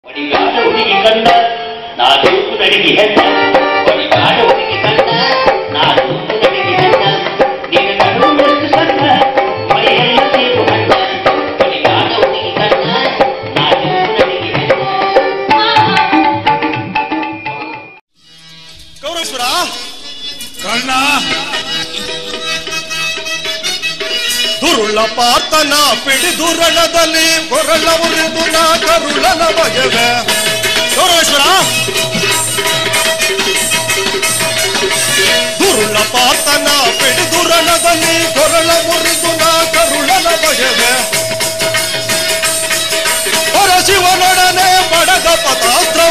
ಬಡಿಗಾಡ ಹುಡುಗಿ ಕಂಡ ನಾ ತೂಕು ನಡಿಗೆ ಹೆಣ್ಣ ಬಡಿಗಾಡ ಹುಡುಗಿ ಕಂಡ ನಾ ತೂಕು ನಡಿಗೆ ಹೆಣ್ಣ ನಿನ್ನ ನಡು ಎಷ್ಟು ಸಣ್ಣ ಮೈಯೆಲ್ಲ ಸೇರು ಹಣ್ಣ ಬಡಿಗಾಡ ಹುಡುಗಿ ಕಂಡ ನಾ ತೂಕು ನಡಿಗೆ ಹೆಣ್ಣ ಗೌರೇಶ್ವರ ಕರ್ಣ ದುರುಳ ಪಾರ್ತನ ಪಿಡಿದು ರಣದಲ್ಲಿ ಕೊರಳ ಉರಿದು ನಾ ಕರುಳನ ಬಗೆವೆ ಗೌರೇಶ್ವರ ದುರುಳ ಪಾರ್ತನ ಪಿಡಿದು ರಣದಲ್ಲಿ ಕೊರಳ ಮುರಿದು ನಾ ಕರುಳನ ಬಗೆವೆ ಹೊರ ಶಿವನೊಡನೆ ಬಡಗ ಪದಾಸ್ತ್ರವ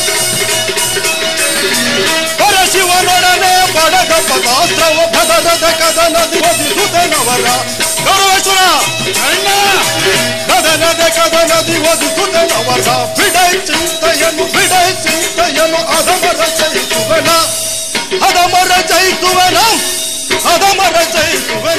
ಪರಶಿವನೊಡನೆ ಬಡಗ ಪದಾಸ್ತ್ರವ ಭದರದ ಕದನದಿ ಒದಿಸುತ್ತನವರ ಗೌರವೇಶ್ವರ ಅಣ್ಣ ಕದನದ ಕದನದಿ ಒದಿಸುತ್ತನವರ ಬಿಡೈ ಚಿಂತೆಯನ್ನು ಬಿಡೈ ಚಿಂತೆಯನ್ನು ಅದಮರ ಜಯಿಸುವನ ಅದಮರ ಜಯಿಸುವನ ಅದಮರ ಜಯಿಸುವನ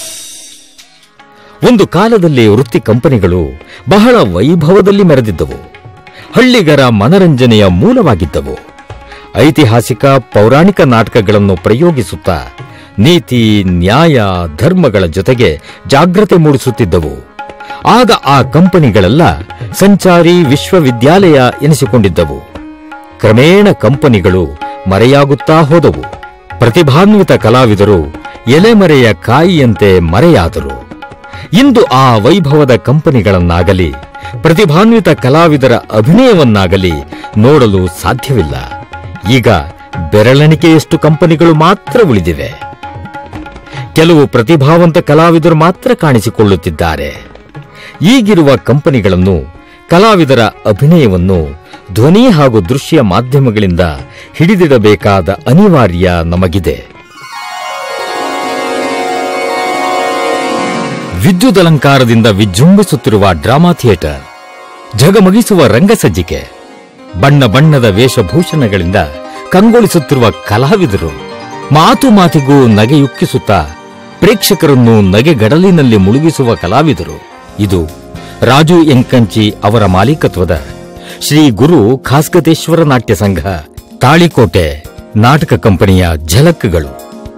ಒಂದು ಕಾಲದಲ್ಲಿ ವೃತ್ತಿ ಕಂಪನಿಗಳು ಬಹಳ ವೈಭವದಲ್ಲಿ ಮೆರೆದಿದ್ದವು ಹಳ್ಳಿಗರ ಮನರಂಜನೆಯ ಮೂಲವಾಗಿದ್ದವು ಐತಿಹಾಸಿಕ ಪೌರಾಣಿಕ ನಾಟಕಗಳನ್ನು ಪ್ರಯೋಗಿಸುತ್ತಾ ನೀತಿ ನ್ಯಾಯ ಧರ್ಮಗಳ ಜೊತೆಗೆ ಜಾಗ್ರತೆ ಮೂಡಿಸುತ್ತಿದ್ದವು ಆಗ ಆ ಕಂಪನಿಗಳೆಲ್ಲ ಸಂಚಾರಿ ವಿಶ್ವವಿದ್ಯಾಲಯ ಎನಿಸಿಕೊಂಡಿದ್ದವು ಕ್ರಮೇಣ ಕಂಪನಿಗಳು ಮರೆಯಾಗುತ್ತಾ ಹೋದವು ಪ್ರತಿಭಾನ್ವಿತ ಕಲಾವಿದರು ಎಲೆಮರೆಯ ಕಾಯಿಯಂತೆ ಮರೆಯಾದರು ಇಂದು ಆ ವೈಭವದ ಕಂಪನಿಗಳನ್ನಾಗಲಿ ಪ್ರತಿಭಾನ್ವಿತ ಕಲಾವಿದರ ಅಭಿನಯವನ್ನಾಗಲಿ ನೋಡಲು ಸಾಧ್ಯವಿಲ್ಲ ಈಗ ಬೆರಳೆಣಿಕೆಯಷ್ಟು ಕಂಪನಿಗಳು ಮಾತ್ರ ಉಳಿದಿವೆ ಕೆಲವು ಪ್ರತಿಭಾವಂತ ಕಲಾವಿದರು ಮಾತ್ರ ಕಾಣಿಸಿಕೊಳ್ಳುತ್ತಿದ್ದಾರೆ ಈಗಿರುವ ಕಂಪನಿಗಳನ್ನು ಕಲಾವಿದರ ಅಭಿನಯವನ್ನು ಧ್ವನಿ ಹಾಗೂ ದೃಶ್ಯ ಮಾಧ್ಯಮಗಳಿಂದ ಹಿಡಿದಿಡಬೇಕಾದ ಅನಿವಾರ್ಯ ನಮಗಿದೆ ವಿದ್ಯುದಲಂಕಾರದಿಂದ ವಿಜೃಂಭಿಸುತ್ತಿರುವ ಡ್ರಾಮಾ ಥಿಯೇಟರ್ ಝಗಮಗಿಸುವ ರಂಗಸಜ್ಜಿಕೆ ಬಣ್ಣ ಬಣ್ಣದ ವೇಷಭೂಷಣಗಳಿಂದ ಕಂಗೊಳಿಸುತ್ತಿರುವ ಕಲಾವಿದರು ಮಾತು ಮಾತಿಗೂ ನಗೆಯುಕ್ಕಿಸುತ್ತಾ ಪ್ರೇಕ್ಷಕರನ್ನು ನಗೆಗಡಲಿನಲ್ಲಿ ಮುಳುಗಿಸುವ ಕಲಾವಿದರು ಇದು ರಾಜು ಎಂಕಂಚಿ ಅವರ ಮಾಲೀಕತ್ವದ ಶ್ರೀ ಗುರು ಖಾಸ್ಗತೇಶ್ವರ ನಾಟ್ಯ ಸಂಘ ತಾಳಿಕೋಟೆ ನಾಟಕ ಕಂಪನಿಯ ಝಲಕ್ಗಳು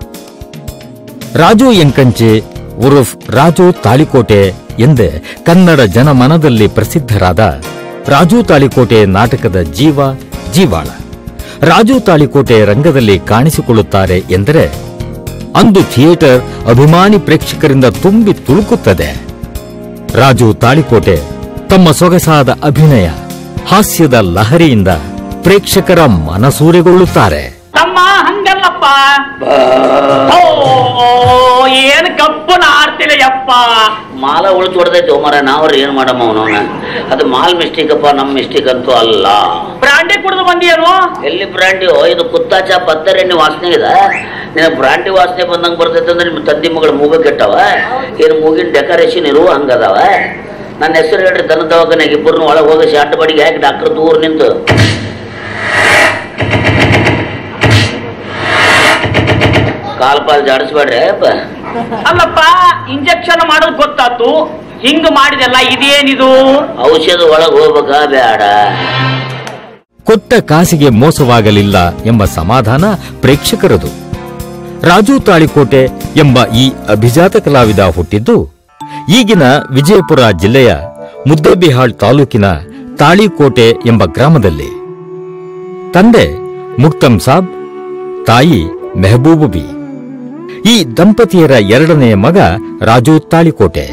ರಾಜು ಎಂಕಂಚೆ ಉರುಫ್ ರಾಜು ತಾಳಿಕೋಟೆ ಎಂದೇ ಕನ್ನಡ ಜನಮನದಲ್ಲಿ ಪ್ರಸಿದ್ಧರಾದ ರಾಜು ತಾಳಿಕೋಟೆ ನಾಟಕದ ಜೀವ ಜೀವಾಳ ರಾಜು ತಾಳಿಕೋಟೆ ರಂಗದಲ್ಲಿ ಕಾಣಿಸಿಕೊಳ್ಳುತ್ತಾರೆ ಎಂದರೆ ಅಂದು ಥಿಯೇಟರ್ ಅಭಿಮಾನಿ ಪ್ರೇಕ್ಷಕರಿಂದ ತುಂಬಿ ತುಳುಕುತ್ತದೆ ರಾಜು ತಾಳಿಕೋಟೆ ತಮ್ಮ ಸೊಗಸಾದ ಅಭಿನಯ ಹಾಸ್ಯದ ಲಹರಿಯಿಂದ ಪ್ರೇಕ್ಷಕರ ಮನಸೂರೆಗೊಳ್ಳುತ್ತಾರೆ ತಮ್ಮ ಹಂಗಲ್ಲಪ್ಪ ಓ ಏನ್ ಕಪ್ಪು ನಾಡ್ತಿಲ್ಲ ಯಪ್ಪ ಮಾಲ ಉಳಿದು ಹೊಡೆದೈತೆ ಮರ ನಾವ್ರ ಏನ್ ಮಾಡಮ್ಮ ಅವನವನ ಅದು ಮಾಲ್ ಮಿಸ್ಟೇಕ್ ಅಪ್ಪ ನಮ್ ಮಿಸ್ಟೇಕ್ ಅಂತೂ ಅಲ್ಲ ಬ್ರಾಂಡಿ ಕುಡಿದು ಬಂದಿಯೇನು ಎಲ್ಲಿ ಬ್ರಾಂಡಿ ಇದು ಕುತ್ತಾಚ ಪದ್ದರೆಣ್ಣೆ ವಾಸನೆ ಇದೆ ನಿನ್ನ ಬ್ರಾಂಡಿ ವಾಸನೆ ಬಂದಂಗೆ ಬರ್ತೈತೆ ಅಂದ್ರೆ ನಿಮ್ಮ ತಂದೆ ಮಗಳು ಮೂಗ ಕೆಟ್ಟವ ಏನು ಮೂಗಿನ ಡೆಕೋರೇಷನ್ ಇರುವ ಹಂಗದಾವ ನನ್ನ ಹೆಸರು ಹೇಳ್ರಿ ದನ ದವಾಖಾನೆಗೆ ಇಬ್ಬರನ್ನ ಒಳಗೆ ಹೋಗಿ ಶಾಟ್ ಬಡಿಗೆ ಹಾಕಿ ಡಾಕ್ಟರ್ ದೂರ ನಿಂತು ಕಾಲ್ ಪಾಲ್ ಜಾಡಿಸ್ಬೇಡ್ರಿ ಅಪ್ಪ ಅಲ್ಲಪ್ಪ ಇಂಜೆಕ್ಷನ್ ಮಾಡೋದು ಗೊತ್ತಾತು ಹಿಂಗ್ ಮಾಡಿದೆಲ್ಲ ಇದೇನಿದು ಔಷಧ ಒಳಗೆ ಹೋಗ್ಬೇಕಾ ಬೇಡ ಕೊಟ್ಟ ಕಾಸಿಗೆ ಮೋಸವಾಗಲಿಲ್ಲ ಎಂಬ ಸಮಾಧಾನ ಪ್ರೇಕ್ಷಕರದು ರಾಜು ತಾಳಿಕೋಟೆ ಎಂಬ ಈ ಅಭಿಜಾತ ಕಲಾವಿದ ಹುಟ್ಟಿದ್ದು ಈಗಿನ ವಿಜಯಪುರ ಜಿಲ್ಲೆಯ ಮುದ್ದೇಬಿಹಾಳ್ ತಾಲೂಕಿನ ತಾಳಿಕೋಟೆ ಎಂಬ ಗ್ರಾಮದಲ್ಲಿ ತಂದೆ ಮುಕ್ತಂ ಸಾಬ್ ತಾಯಿ ಮೆಹಬೂಬಿ ಈ ದಂಪತಿಯರ ಎರಡನೆಯ ಮಗ ರಾಜು ತಾಳಿಕೋಟೆ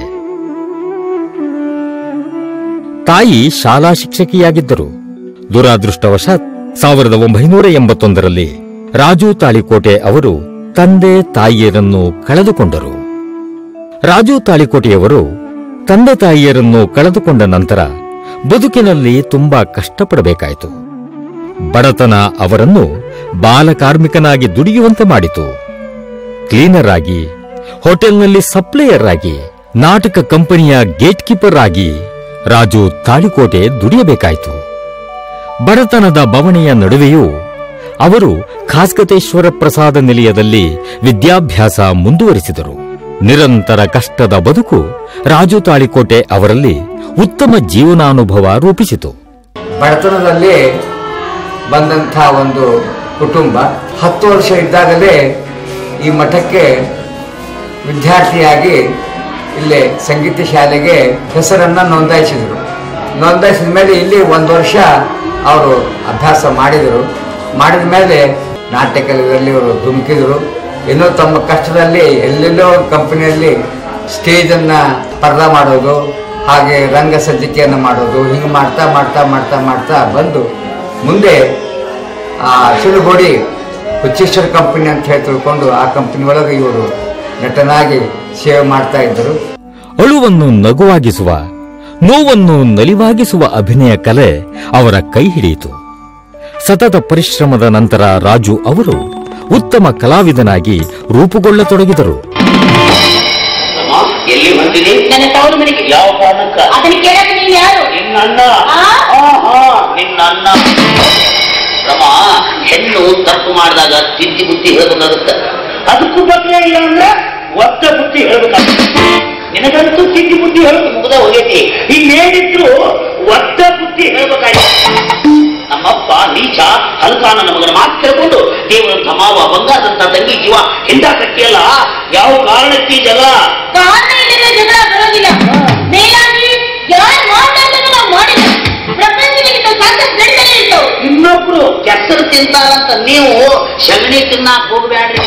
ತಾಯಿ ಶಾಲಾ ಶಿಕ್ಷಕಿಯಾಗಿದ್ದರು ದುರಾದೃಷ್ಟವಶಾತ್ ಸಾವಿರದ ಒಂಬೈನೂರ ಎಂಬತ್ತೊಂದರಲ್ಲಿ ರಾಜು ತಾಳಿಕೋಟೆ ಅವರು ತಂದೆ ತಾಯಿಯರನ್ನು ಕಳೆದುಕೊಂಡರು ರಾಜು ತಾಳಿಕೋಟೆಯವರು ತಂದೆ ತಾಯಿಯರನ್ನು ಕಳೆದುಕೊಂಡ ನಂತರ ಬದುಕಿನಲ್ಲಿ ತುಂಬಾ ಕಷ್ಟಪಡಬೇಕಾಯಿತು ಬಡತನ ಅವರನ್ನು ಬಾಲಕಾರ್ಮಿಕನಾಗಿ ದುಡಿಯುವಂತೆ ಮಾಡಿತು ಕ್ಲೀನರ್ ಆಗಿ ಹೋಟೆಲ್ನಲ್ಲಿ ಸಪ್ಲೈಯರ್ ಆಗಿ ನಾಟಕ ಕಂಪನಿಯ ಗೇಟ್ ಕೀಪರ್ ಆಗಿ ರಾಜು ತಾಳಿಕೋಟೆ ದುಡಿಯಬೇಕಾಯಿತು ಬಡತನದ ಬವಣೆಯ ನಡುವೆಯೂ ಅವರು ಖಾಸ್ಗತೇಶ್ವರ ಪ್ರಸಾದ ನಿಲಯದಲ್ಲಿ ವಿದ್ಯಾಭ್ಯಾಸ ಮುಂದುವರಿಸಿದರು ನಿರಂತರ ಕಷ್ಟದ ಬದುಕು ರಾಜು ತಾಳಿಕೋಟೆ ಅವರಲ್ಲಿ ಉತ್ತಮ ಜೀವನಾನುಭವ ರೂಪಿಸಿತು ಬಡತನದಲ್ಲಿ ಬಂದಂಥ ಒಂದು ಕುಟುಂಬ ಹತ್ತು ವರ್ಷ ಇದ್ದಾಗಲೇ ಈ ಮಠಕ್ಕೆ ವಿದ್ಯಾರ್ಥಿಯಾಗಿ ಇಲ್ಲೇ ಸಂಗೀತ ಶಾಲೆಗೆ ಹೆಸರನ್ನು ನೋಂದಾಯಿಸಿದರು ನೋಂದಾಯಿಸಿದ ಮೇಲೆ ಇಲ್ಲಿ ಒಂದು ವರ್ಷ ಅವರು ಅಭ್ಯಾಸ ಮಾಡಿದರು ಮಾಡಿದ ಮೇಲೆ ನಾಟ್ಯ ಕಲೆಯಲ್ಲಿ ಅವರು ಧುಮುಕಿದರು ಇನ್ನೂ ತಮ್ಮ ಕಷ್ಟದಲ್ಲಿ ಎಲ್ಲೆಲ್ಲೋ ಕಂಪನಿಯಲ್ಲಿ ಸ್ಟೇಜನ್ನು ಪರ್ದ ಮಾಡೋದು ಹಾಗೆ ರಂಗ ಸಜ್ಜಿಕೆಯನ್ನು ಮಾಡೋದು ಹಿಂಗೆ ಮಾಡ್ತಾ ಮಾಡ್ತಾ ಮಾಡ್ತಾ ಮಾಡ್ತಾ ಬಂದು ಮುಂದೆ ಆ ಶಿಲುಗೋಡಿ ಹುಚ್ಚೇಶ್ವರ ಕಂಪನಿ ಅಂತ ಹೇಳಿ ತಿಳ್ಕೊಂಡು ಆ ಕಂಪನಿ ಒಳಗೆ ಇವರು ನಟನಾಗಿ ಸೇವೆ ಮಾಡ್ತಾ ಇದ್ದರು ಅಳುವನ್ನು ನಗುವಾಗಿಸುವ ನೋವನ್ನು ನಲಿವಾಗಿಸುವ ಅಭಿನಯ ಕಲೆ ಅವರ ಕೈ ಹಿಡಿಯಿತು ಸತತ ಪರಿಶ್ರಮದ ನಂತರ ರಾಜು ಅವರು ಉತ್ತಮ ಕಲಾವಿದನಾಗಿ ರೂಪುಗೊಳ್ಳತೊಡಗಿದರು ಅಮ್ಮ, ಎಲ್ಲಿ ಹೊಂದಿದೆ ನನ್ನ ತವರು ಮನೆಗೆ ಯಾವ ಕಾರಣಕ್ಕ ಅದನ್ನ ಕೇಳಕ್ಕೆ ನೀನ್ ಯಾರು ನಿನ್ನ ಅಣ್ಣ ಆ? ಆಹಾ, ನಿನ್ನ ಅಣ್ಣ ರಮ ಹೆಣ್ಣು ತಪ್ಪು ಮಾಡಿದಾಗ ತಿದ್ದಿ ಬುದ್ಧಿ ಹೇಳ್ಬೇಕಾಗುತ್ತೆ ಅದಕ್ಕೂ ಬಗ್ಗೆ ಇಲ್ಲ ಅಂದ್ರೆ ಒತ್ತ ಬುದ್ಧಿ ಹೇಳ್ಬೇಕಾಗುತ್ತೆ ನಿನಗಂತೂ ತಿದ್ದಿ ಬುದ್ಧಿ ಹೇಳೋದು ಮುಗ್ದ ಹೋಗೈತಿ ಇನ್ನೇನಿದ್ರು ಒತ್ತ ಬುದ್ಧಿ ಹೇಳ್ಬೇಕಾಗಿತ್ತು ನಮ್ಮಪ್ಪ ನೀಚ ಹಲ್ಕಾನ ನಮಗನ ಮಾತು ಕೇಳ್ಕೊಂಡು ದೇವರ ಸಮಾವ ಬಂಗಾದಂತ ತಂಗಿ ಜೀವ ಹಿಂದ ಕಟ್ಟಿಯಲ್ಲ ಯಾವ ಕಾರಣಕ್ಕೆ ಈ ಜಗಳ ಕಾರಣ ಇಲ್ಲದೆ ಜಗಳ ಬರೋದಿಲ್ಲ ಮೇಲಾಗಿ ಯಾರು ಮಾತಾಡೋದು ನಾವು ಮಾಡಿಲ್ಲ ಪ್ರಪಂಚದಲ್ಲಿ ಸಾಕಷ್ಟು ಗಂಟಲೆ ಇರ್ತವು ಇನ್ನೊಬ್ರು ಕೆಸರು ತಿಂತಾರಂತ ನೀವು ಸಗಣಿ ತಿನ್ನಾಕ್ ಹೋಗ್ಬ್ಯಾಡ್ರಿ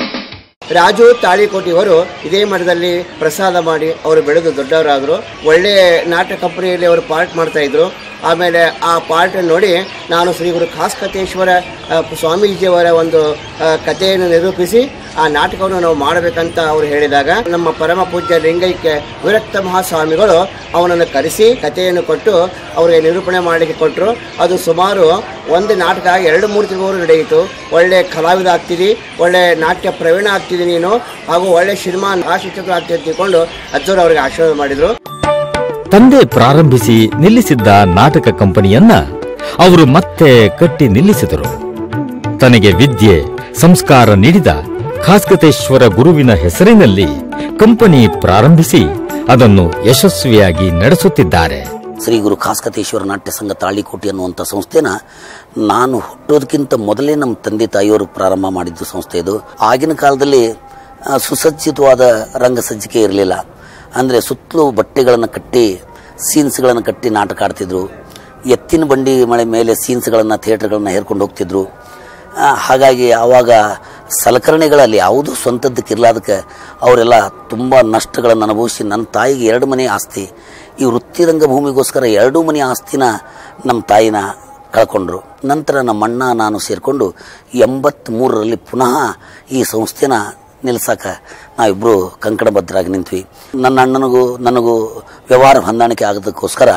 ರಾಜು ತಾಳಿಕೋಟಿಯವರು ಇದೇ ಮಠದಲ್ಲಿ ಪ್ರಸಾದ ಮಾಡಿ ಅವರು ಬೆಳೆದು ದೊಡ್ಡವರಾದರು ಒಳ್ಳೆ ನಾಟ್ಯ ಕಂಪನಿಯಲ್ಲಿ ಅವರು ಪಾರ್ಟ್ ಮಾಡ್ತಾ ಇದ್ರು ಆಮೇಲೆ ಆ ಪಾರ್ಟ್ ನೋಡಿ ನಾನು ಶ್ರೀ ಗುರು ಖಾಸ್ಕತೇಶ್ವರ ಆ, ಸ್ವಾಮೀಜಿಯವರ ಒಂದು ಆ, ಕಥೆಯನ್ನು ನಿರೂಪಿಸಿ ಆ ನಾಟಕವನ್ನು ನಾವು ಮಾಡಬೇಕಂತ ಅವರು ಹೇಳಿದಾಗ ನಮ್ಮ ಪರಮ ಪೂಜ್ಯ ಲಿಂಗೈಕ್ಯ ವಿರಕ್ತ ಮಹಾಸ್ವಾಮಿಗಳು ಅವನನ್ನು ಕರೆಸಿ ಕಥೆಯನ್ನು ಕೊಟ್ಟು ಅವರಿಗೆ ನಿರೂಪಣೆ ಮಾಡಲಿಕ್ಕೆ ಕೊಟ್ಟರು ಅದು ಸುಮಾರು ಒಂದು ನಾಟಕ ಎರಡು ಮೂರು ತಿಂಗಳು ನಡೆಯಿತು ಒಳ್ಳೆ ಕಲಾವಿದ ಆಗ್ತಿದ್ದಿ ಒಳ್ಳೆ ನಾಟ್ಯ ಪ್ರವೀಣ ಆಗ್ತಿದ್ದಿ ನೀನು ಹಾಗೂ ಒಳ್ಳೆ ಸಿನಿಮಾ ಆಶಿಕ್ಷಕರು ಆಗ್ತಿದ್ದ ತಿಳ್ಕೊಂಡು ಅಜ್ಜವರು ಅವರಿಗೆ ಆಶೀರ್ವಾದ ಮಾಡಿದರು ತಂದೆ ಪ್ರಾರಂಭಿಸಿ ನಿಲ್ಲಿಸಿದ್ದ ನಾಟಕ ಕಂಪನಿಯನ್ನ ಅವರು ಮತ್ತೆ ಕಟ್ಟಿ ನಿಲ್ಲಿಸಿದರು ತನಗೆ ವಿದ್ಯೆ ಸಂಸ್ಕಾರ ನೀಡಿದ ಖಾಸ್ಕತೇಶ್ವರ ಗುರುವಿನ ಹೆಸರಿನಲ್ಲಿ ಕಂಪನಿ ಪ್ರಾರಂಭಿಸಿ ಅದನ್ನು ಯಶಸ್ವಿಯಾಗಿ ನಡೆಸುತ್ತಿದ್ದಾರೆ ಶ್ರೀ ಗುರು ಖಾಸ್ಕತೇಶ್ವರ ನಾಟ್ಯ ಸಂಘ ತಾಳಿಕೋಟೆ ಅನ್ನುವಂಥ ಸಂಸ್ಥೆನ ನಾನು ಹುಟ್ಟೋದಕ್ಕಿಂತ ಮೊದಲೇ ನಮ್ಮ ತಂದೆ ತಾಯಿಯವರು ಪ್ರಾರಂಭ ಮಾಡಿದ್ದು ಸಂಸ್ಥೆ ಇದು ಆಗಿನ ಕಾಲದಲ್ಲಿ ಆ, ಸುಸಜ್ಜಿತವಾದ ರಂಗ ಸಜ್ಜಿಕೆ ಇರಲಿಲ್ಲ ಅಂದರೆ ಸುತ್ತಲೂ ಬಟ್ಟೆಗಳನ್ನು ಕಟ್ಟಿ ಸೀನ್ಸ್ಗಳನ್ನು ಕಟ್ಟಿ ನಾಟಕ ಆಡ್ತಿದ್ರು ಎತ್ತಿನ ಬಂಡಿ ಮಳೆ ಮೇಲೆ ಸೀನ್ಸ್ಗಳನ್ನು ಥಿಯೇಟರ್ಗಳನ್ನು ಹೇರ್ಕೊಂಡು ಹೋಗ್ತಿದ್ರು ಆ, ಹಾಗಾಗಿ ಆವಾಗ ಸಲಕರಣೆಗಳಲ್ಲಿ ಯಾವುದೂ ಸ್ವಂತದ್ದಕ್ಕೆ ಇರಲಾದಕ್ಕೆ ಅವರೆಲ್ಲ ತುಂಬ ನಷ್ಟಗಳನ್ನು ಅನುಭವಿಸಿ ನನ್ನ ತಾಯಿಗೆ ಎರಡು ಮನೆ ಆಸ್ತಿ ಈ ವೃತ್ತಿರಂಗ ಭೂಮಿಗೋಸ್ಕರ ಎರಡೂ ಮನೆ ಆಸ್ತಿನ ನಮ್ಮ ತಾಯಿನ ಕಳ್ಕೊಂಡ್ರು ನಂತರ ನಮ್ಮ ಅಣ್ಣ ನಾನು ಸೇರಿಕೊಂಡು ಎಂಬತ್ತ್ಮೂರರಲ್ಲಿ ಪುನಃ ಈ ಸಂಸ್ಥೆನ ನಿಲ್ಸಕ ನಾವಿಬ್ಬರು ಕಂಕಣಬದ್ಧರಾಗಿ ನಿಂತ್ವಿ ನನ್ನ ಅಣ್ಣನಿಗೂ ನನಗೂ ವ್ಯವಹಾರ ಹೊಂದಾಣಿಕೆ ಆಗೋದಕ್ಕೋಸ್ಕರ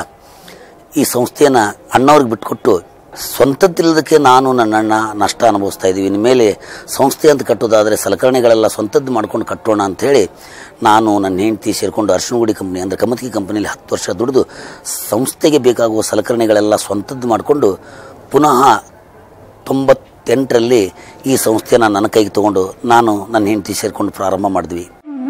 ಈ ಸಂಸ್ಥೆಯನ್ನು ಅಣ್ಣವ್ರಿಗೆ ಬಿಟ್ಕೊಟ್ಟು ಸ್ವಂತದ್ದಿಲ್ಲದಕ್ಕೆ ನಾನು ನನ್ನ ಅಣ್ಣ ನಷ್ಟ ಅನುಭವಿಸ್ತಾ ಇದ್ದೀವಿ ಇನ್ಮೇಲೆ ಸಂಸ್ಥೆ ಅಂತ ಕಟ್ಟೋದಾದರೆ ಸಲಕರಣೆಗಳೆಲ್ಲ ಸ್ವಂತದ್ದು ಮಾಡ್ಕೊಂಡು ಕಟ್ಟೋಣ ಅಂಥೇಳಿ ನಾನು ನನ್ನ ಹೆಂಡತಿ ಸೇರಿಕೊಂಡು ಅರ್ಶನಗುಡಿ ಕಂಪ್ನಿ ಅಂದರೆ ಕಮತ್ಗಿ ಕಂಪ್ನಿಯಲ್ಲಿ ಹತ್ತು ವರ್ಷ ದುಡಿದು ಸಂಸ್ಥೆಗೆ ಬೇಕಾಗುವ ಸಲಕರಣೆಗಳೆಲ್ಲ ಸ್ವಂತದ್ದು ಮಾಡಿಕೊಂಡು ಪುನಃ ತೊಂಬತ್ತೆಂಟರಲ್ಲಿ ಈ ಸಂಸ್ಥೆನ ನನ್ನ ಕೈಗೆ ತಗೊಂಡು ನಾನು ನನ್ನ ಹೆಂಡತಿ ಸೇರಿಕೊಂಡು ಪ್ರಾರಂಭ ಮಾಡಿದ್ವಿ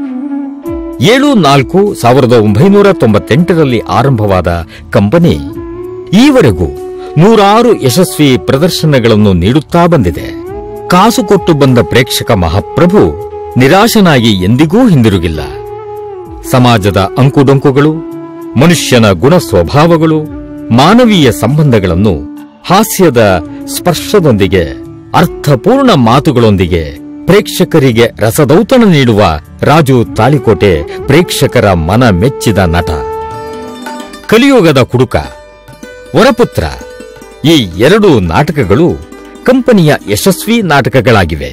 ಏಳು ನಾಲ್ಕು ಸಾವಿರದ ಒಂಬೈನೂರ ತೊಂಬತ್ತೆಂಟರಲ್ಲಿ ಆರಂಭವಾದ ಕಂಪನಿ ಈವರೆಗೂ ನೂರಾರು ಯಶಸ್ವಿ ಪ್ರದರ್ಶನಗಳನ್ನು ನೀಡುತ್ತಾ ಬಂದಿದೆ ಕಾಸು ಕೊಟ್ಟು ಬಂದ ಪ್ರೇಕ್ಷಕ ಮಹಾಪ್ರಭು ನಿರಾಶನಾಗಿ ಎಂದಿಗೂ ಹಿಂದಿರುಗಿಲ್ಲ ಸಮಾಜದ ಅಂಕುಡೊಂಕುಗಳು ಮನುಷ್ಯನ ಗುಣ ಸ್ವಭಾವಗಳು ಮಾನವೀಯ ಸಂಬಂಧಗಳನ್ನು ಹಾಸ್ಯದ ಸ್ಪರ್ಶದೊಂದಿಗೆ ಅರ್ಥಪೂರ್ಣ ಮಾತುಗಳೊಂದಿಗೆ ಪ್ರೇಕ್ಷಕರಿಗೆ ರಸದೌತಣ ನೀಡುವ ರಾಜು ತಾಳಿಕೋಟೆ ಪ್ರೇಕ್ಷಕರ ಮನ ಮೆಚ್ಚಿದ ನಟ ಕಲಿಯುಗದ ಕುಡುಕ ವರಪುತ್ರ ಈ ಎರಡು ನಾಟಕಗಳು ಕಂಪನಿಯ ಯಶಸ್ವಿ ನಾಟಕಗಳಾಗಿವೆ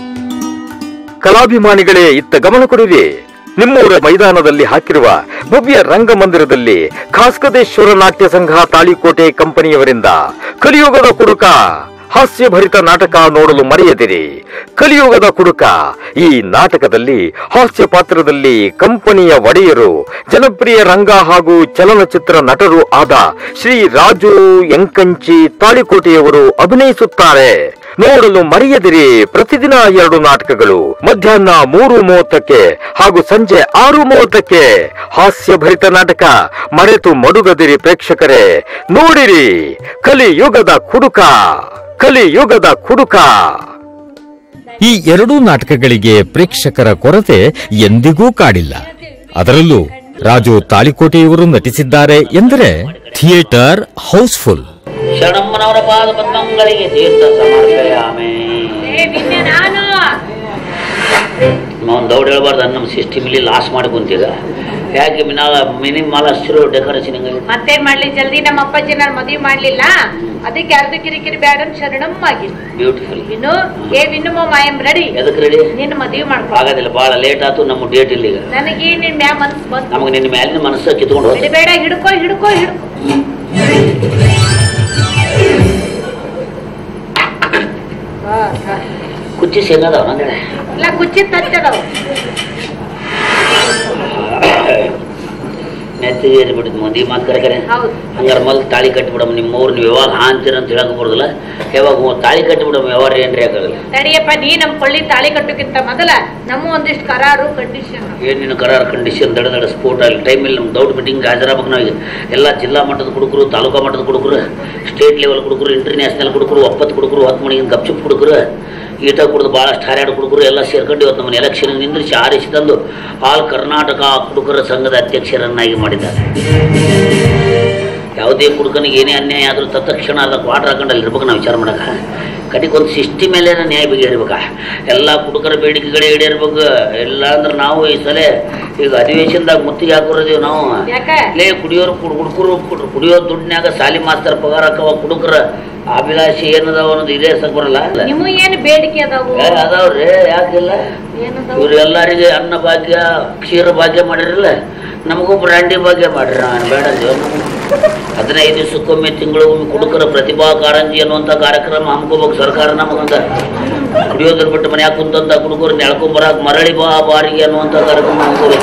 ಕಲಾಭಿಮಾನಿಗಳೇ ಇತ್ತ ಗಮನ ಕೊಡಿರಿ ನಿಮ್ಮೂರ ಮೈದಾನದಲ್ಲಿ ಹಾಕಿರುವ ಭವ್ಯ ರಂಗಮಂದಿರದಲ್ಲಿ ಖಾಸ್ಕದೇಶ್ವರ ನಾಟ್ಯ ಸಂಘ ತಾಳಿಕೋಟೆ ಕಂಪನಿಯವರಿಂದ ಕಲಿಯುಗದ ಕುಡುಕ ಹಾಸ್ಯಭರಿತ ನಾಟಕ ನೋಡಲು ಮರೆಯದಿರಿ ಕಲಿಯುಗದ ಕುಡುಕ ಈ ನಾಟಕದಲ್ಲಿ ಹಾಸ್ಯ ಪಾತ್ರದಲ್ಲಿ ಕಂಪನಿಯ ಒಡೆಯರು ಜನಪ್ರಿಯ ರಂಗ ಹಾಗೂ ಚಲನಚಿತ್ರ ನಟರು ಆದ ಶ್ರೀ ರಾಜು ಎಂಕಂಚಿ ತಾಳಿಕೋಟೆಯವರು ಅಭಿನಯಿಸುತ್ತಾರೆ ನೋಡಲು ಮರೆಯದಿರಿ ಪ್ರತಿದಿನ ಎರಡು ನಾಟಕಗಳು ಮಧ್ಯಾಹ್ನ ಮೂರು ಮೂವತ್ತಕ್ಕೆ ಹಾಗೂ ಸಂಜೆ ಆರು ಮೂವತ್ತಕ್ಕೆ ಹಾಸ್ಯಭರಿತ ನಾಟಕ ಮರೆತು ಮಡುಗದಿರಿ ಪ್ರೇಕ್ಷಕರೇ ನೋಡಿರಿ ಕಲಿಯುಗದ ಕುಡುಕ ಕಲಿಯುಗದ ಕುಡುಕ ಈ ಎರಡೂ ನಾಟಕಗಳಿಗೆ ಪ್ರೇಕ್ಷಕರ ಕೊರತೆ ಎಂದಿಗೂ ಕಾಡಿಲ್ಲ ಅದರಲ್ಲೂ ರಾಜು ತಾಳಿಕೋಟೆಯವರು ನಟಿಸಿದ್ದಾರೆ ಎಂದರೆ ಥಿಯೇಟರ್ ಹೌಸ್ಫುಲ್ ಶರಣಮ್ಮನವರ ಪಾದ ಪದ್ಮಗಳಿಗೆ ತೀರ್ಥ ಸಮರ್ಪಯಾಮೆ ನಾನು ನಾವು ದೌಡ್ ಹೇಳ್ಬಾರ್ದು ನಮ್ಮ ಸಿಸ್ಟಮ್ ಇಲ್ಲಿ ಲಾಸ್ ಮಾಡಿ ಕುಂತೀಗ ಯಾಕೆ ಮಿನಾಲ ಮಿನಿಮಲ್ ಅಷ್ಟಿರೋ ಡೆಕೋರೇಷನ್ ಹಿಂಗಾಗಿ ಮತ್ತೇನ್ ಮಾಡ್ಲಿ ಜಲ್ದಿ ನಮ್ಮ ಅಪ್ಪಾಜಿ ನಾನು ಮದುವೆ ಮಾಡ್ಲಿಲ್ಲ ಅದಕ್ಕೆ ಅರ್ಧ ಕಿರಿಕಿರಿ ಬೇಡ ಅಂತ ಶರಣಮ್ಮ ಆಗಿದ್ದು ಬ್ಯೂಟಿಫುಲ್ ಇನ್ನು ಏ ವಿನ್ನು ಐ ಎಮ್ ರೆಡಿ ಎದಕ್ಕೆ ರೆಡಿ ನಿನ್ನ ಮದುವೆ ಮಾಡ್ಕೊ ಆಗೋದಿಲ್ಲ ಭಾಳ ಲೇಟ್ ಆಯ್ತು ನಮ್ಮ ಡೇಟ್ ಇಲ್ಲಿ ಈಗ ನನಗೆ ನಿನ್ ಮ್ಯಾ ಮನ್ಸ್ ಬಂತು ನಮಗೆ ನಿನ್ನ ಮೇಲಿನ ಮನಸ್ಸು ಕಿತ್ಕೊಂಡು ಹೋದ ಬಿಡಬೇಡ ಹಿಡ್ಕೋ ಹಿಡ್ಕೋ ಹಿಡ್ಕೋ ಹಾ, ಹಾ. ಕುಚ್ಚಿ ಸೇನದವ ನಂದೇಳೆ ಇಲ್ಲ ಕುಚ್ಚಿ ತಚ್ಚದವ ನೆತ್ತಿಗೆ ಏರಿಬಿಟ್ಟಿದ್ ಮಂದಿ ಮಾತು ಕರೆ ಕರೆ ಹೌದು ಹಂಗಾರ ಮೊದಲು ತಾಳಿ ಕಟ್ಟಿಬಿಡಮ್ಮ ನಿಮ್ಮ ಊರು ನೀವು ಯಾವಾಗ ಹಾ ಅಂತೀರ ಅಂತ ಹೇಳಕ್ ಬರೋದಿಲ್ಲ ಯಾವಾಗ ಹ್ಞೂ ತಾಳಿ ಕಟ್ಟಿಬಿಡಮ್ಮ ವ್ಯವಹಾರ ಏನ್ರಿ ಆಗೋದಿಲ್ಲ ತಡಿಯಪ್ಪ ನೀ ನಮ್ ಕೊಳ್ಳಿ ತಾಳಿ ಕಟ್ಟೋಕ್ಕಿಂತ ಮೊದಲ ನಮ್ಮ ಒಂದಿಷ್ಟು ಕರಾರು ಕಂಡೀಷನ್ ಏನು ನಿನ್ನ ಕರಾರ್ ಕಂಡೀಷನ್ ದಡ ದಡ ಸ್ಪೋರ್ಟ್ ಅಲ್ಲಿ ಟೈಮ್ ಇಲ್ಲಿ ನಮ್ಮ ದೌಡ್ ಮೀಟಿಂಗ್ ಹಾಜರಾಗಬೇಕು ನಾವೀಗ ಎಲ್ಲ ಜಿಲ್ಲಾ ಮಟ್ಟದ ಕುಡುಕರು ತಾಲೂಕಾ ಮಟ್ಟದ ಕುಡುಕರು ಸ್ಟೇಟ್ ಲೆವೆಲ್ ಕುಡುಕರು ಇಂಟರ್ನ್ಯಾಷನಲ್ ಕುಡುಕರು ಒಪ್ಪತ್ತು ಕುಡುಕರು ಹತ್ತು ಮಣಿಗಿನ ಗಪ್ಚುಪ್ ಕುಡುಕರು ಈಟ ಕುಡಿದು ಭಾಳಷ್ಟು ಹಾರ್ಯಾಡು ಕುಡುಕರು ಎಲ್ಲ ಸೇರ್ಕೊಂಡು ಇವತ್ತು ನಮ್ಮನ್ನು ಎಲೆಕ್ಷನ್ ನಿಂದ್ರಿಸಿ ಆರಿಸಿ ತಂದು ಆಲ್ ಕರ್ನಾಟಕ ಕುಡುಕರ ಸಂಘದ ಅಧ್ಯಕ್ಷರನ್ನಾಗಿ ಮಾಡಿದ್ದಾರೆ ಯಾವುದೇ ಕುಡುಕನಿಗೆ ಏನೇ ಅನ್ಯಾಯ ಆದರೂ ತತ್ಕ್ಷಣ ಅದ ಕ್ವಾಟ್ರ್ ಹಾಕೊಂಡು ಅಲ್ಲಿ ಇರ್ಬೇಕು ನಾವು ವಿಚಾರ ಮಾಡಕ ಕಡೆಗೆ ಒಂದು ಸಿಸ್ಟಿ ಮೇಲೆ ನ್ಯಾಯ ಬಗೆಹರಿಬೇಕ ಎಲ್ಲ ಕುಡುಕರ ಬೇಡಿಕೆಗಳೇ ಈಡೇರ್ಬೇಕು ಇಲ್ಲ ಅಂದ್ರೆ ನಾವು ಈ ಸಲ ಈಗ ಅಧಿವೇಶನದಾಗ ಮುತ್ತಿಗೆ ಹಾಕೋರದೀವಿ ನಾವು ಯಾಕ ಲೇ ಕುಡಿಯೋರು ಕುಡ್ ಕುಡುಕರು ಕುಡ್- ಕುಡಿಯೋ ದುಡ್ನ್ಯಾಗ ಸಾಲಿ ಮಾಸ್ತರ್ ಪಗಾರ ಹಾಕವ ಕುಡುಕರ ಅಭಿಲಾಷೆ ಏನದಾವ ಅನ್ನೋದು ಇದೇ ಸಕ್ ಬರಲ್ಲ ನಿಮ್ಮ ಏನು ಬೇಡಿಕೆ ಅದಾವು ಏ, ಅದಾವ್ರಿ ಯಾಕಿಲ್ಲ ಏನದಾವು ಇವ್ರು ಎಲ್ಲರಿಗೆ ಅನ್ನ ಭಾಗ್ಯ ಕ್ಷೀರ ಭಾಗ್ಯ ಮಾಡಿರಲ್ಲ ನಮಗೂ ಬ್ರಾಂಡಿ ಭಾಗ್ಯ ಮಾಡ್ರಿ ನಾನು ಬೇಡ ಅಂದ್ವಿ ನಾವು. ಹದಿನೈದು ದಿವಸಕ್ಕೊಮ್ಮೆ ತಿಂಗಳಿಗೊಮ್ಮೆ ಕುಡುಕರ ಪ್ರತಿಭಾ ಕಾರಂಜಿ ಅನ್ನುವಂಥ ಕಾರ್ಯಕ್ರಮ ಹಮ್ಕೋಬೇಕು ಸರ್ಕಾರ ನಮಗಂತ ಕುಡಿಯೋದ್ರ ಬಿಟ್ಟು ಮನ್ಯಾಗ ಕುಂತಂತ ಕುಡುಕರು ನೆಳ್ಕೊಂಬರಾಕ್ ಮರಳಿ ಬಾ ಬಾರಿಗೆ ಅನ್ನುವಂಥ ಕಾರ್ಯಕ್ರಮ ಹಮ್ಕೋಬೇಕು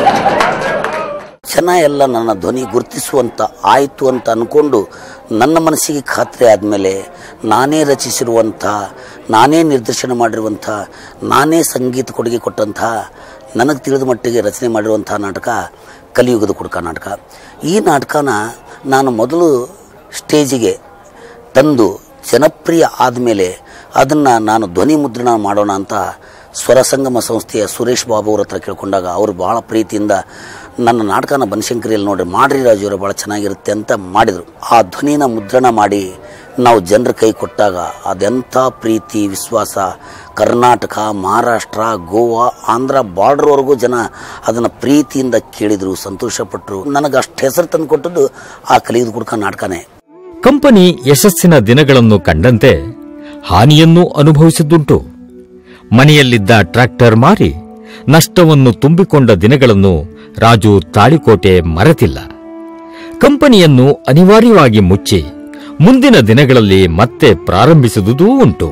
ಜನ ಎಲ್ಲ ನನ್ನ ಧ್ವನಿ ಗುರುತಿಸುವಂತ ಆಯಿತು ಅಂತ ಅಂದ್ಕೊಂಡು ನನ್ನ ಮನಸ್ಸಿಗೆ ಖಾತ್ರಿ ಆದಮೇಲೆ ನಾನೇ ರಚಿಸಿರುವಂಥ ನಾನೇ ನಿರ್ದೇಶನ ಮಾಡಿರುವಂಥ ನಾನೇ ಸಂಗೀತ ಕೊಡುಗೆ ಕೊಟ್ಟಂಥ ನನಗೆ ತಿಳಿದ ಮಟ್ಟಿಗೆ ರಚನೆ ಮಾಡಿರುವಂಥ ನಾಟಕ ಕಲಿಯುಗದ ಕುಡುಕ ನಾಟಕ ಈ ನಾಟಕನ ನಾನು ಮೊದಲು ಸ್ಟೇಜಿಗೆ ತಂದು ಜನಪ್ರಿಯ ಆದಮೇಲೆ ಅದನ್ನು ನಾನು ಧ್ವನಿ ಮುದ್ರಣ ಮಾಡೋಣ ಅಂತ ಸ್ವರಸಂಗಮ ಸಂಸ್ಥೆಯ ಸುರೇಶ್ ಬಾಬು ಅವ್ರ ಹತ್ರ ಕೇಳ್ಕೊಂಡಾಗ ಅವರು ಭಾಳ ಪ್ರೀತಿಯಿಂದ ನನ್ನ ನಾಟಕನ ಬನಶಂಕರಿಯಲ್ಲಿ ನೋಡ್ರಿ ಮಾಡ್ರಿ ರಾಜು ಅವರು ಭಾಳ ಚೆನ್ನಾಗಿರುತ್ತೆ ಅಂತ ಮಾಡಿದರು ಆ ಧ್ವನಿನ ಮುದ್ರಣ ಮಾಡಿ ನಾವು ಜನರ ಕೈ ಕೊಟ್ಟಾಗ ಅದೆಂಥ ಪ್ರೀತಿ ವಿಶ್ವಾಸ ಕರ್ನಾಟಕ ಮಹಾರಾಷ್ಟ್ರ ಗೋವಾ ಆಂಧ್ರ ಬಾರ್ಡ್ರ್ವರೆಗೂ ಜನ ಅದನ್ನು ಪ್ರೀತಿಯಿಂದ ಕೇಳಿದರು ಸಂತೋಷಪಟ್ಟರು ನನಗೆ ಅಷ್ಟು ಹೆಸರು ತಂದು ಕೊಟ್ಟದ್ದು ಆ ಕಲಿಯುವುದು ಕುಡ್ಕ ನಾಟಕನೇ ಕಂಪನಿ ಯಶಸ್ಸಿನ ದಿನಗಳನ್ನು ಕಂಡಂತೆ ಹಾನಿಯನ್ನೂ ಅನುಭವಿಸಿದ್ದುಂಟು ಮನೆಯಲ್ಲಿದ್ದ ಟ್ರ್ಯಾಕ್ಟರ್ ಮಾರಿ ನಷ್ಟವನ್ನು ತುಂಬಿಕೊಂಡ ದಿನಗಳನ್ನು ರಾಜು ತಾಳಿಕೋಟೆ ಮರೆತಿಲ್ಲ ಕಂಪನಿಯನ್ನು ಅನಿವಾರ್ಯವಾಗಿ ಮುಚ್ಚಿ ಮುಂದಿನ ದಿನಗಳಲ್ಲಿ ಮತ್ತೆ ಪ್ರಾರಂಭಿಸಿದುದೂ ಉಂಟು